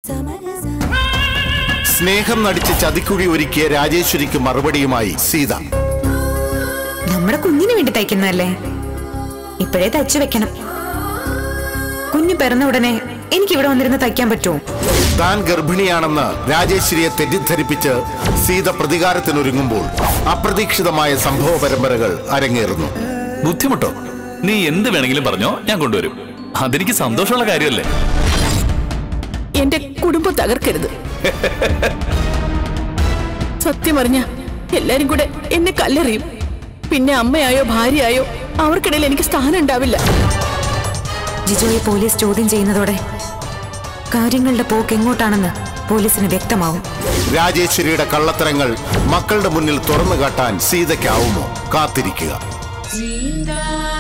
സ്നേഹം നടിച്ച് ചതിക്കുഴി ഒരുക്കിയ രാജേശ്വരിക്ക് മറുപടിയുമായി സീത നമ്മുടെ കുഞ്ഞിന് വേണ്ടി തയ്ക്കുന്നതല്ലേ ഇപ്പോഴേ തയ്ച്ചു വെക്കണം കുഞ്ഞ് പിറന്ന ഉടനെ എനിക്ക് ഇവിടെ വന്നിരുന്ന് തയ്ക്കാൻ പറ്റുമോ താൻ ഗർഭിണിയാണെന്ന് രാജേശ്വരിയെ തെറ്റിദ്ധരിപ്പിച്ച് സീത പ്രതികാരത്തിനൊരുങ്ങുമ്പോൾ അപ്രതീക്ഷിതമായ സംഭവ പരമ്പരകൾ അരങ്ങേറുന്നു ബുദ്ധിമുട്ടോ നീ എന്ത് വേണമെങ്കിലും പറഞ്ഞോ ഞാൻ കൊണ്ടുവരും അതെനിക്ക് സന്തോഷമുള്ള കാര്യമല്ലേ എന്റെ കുടുംബം തകർക്കരുത് സത്യം അറിഞ്ഞ എല്ലാരും കൂടെ എന്നെ കല്ലെറിയും പിന്നെ അമ്മയായോ ഭാര്യയായോ അവർക്കിടയിൽ എനിക്ക് സ്ഥാനം ഉണ്ടാവില്ല ജിജോയെ പോലീസ് ചോദ്യം ചെയ്യുന്നതോടെ കാര്യങ്ങളുടെ പോക്ക് എങ്ങോട്ടാണെന്ന് പോലീസിന് വ്യക്തമാവും രാജേശ്വരിയുടെ കള്ളത്തരങ്ങൾ മക്കളുടെ മുന്നിൽ തുറന്നു കാട്ടാൻ സീതയ്ക്കാവുമോ കാത്തിരിക്കുക Zinda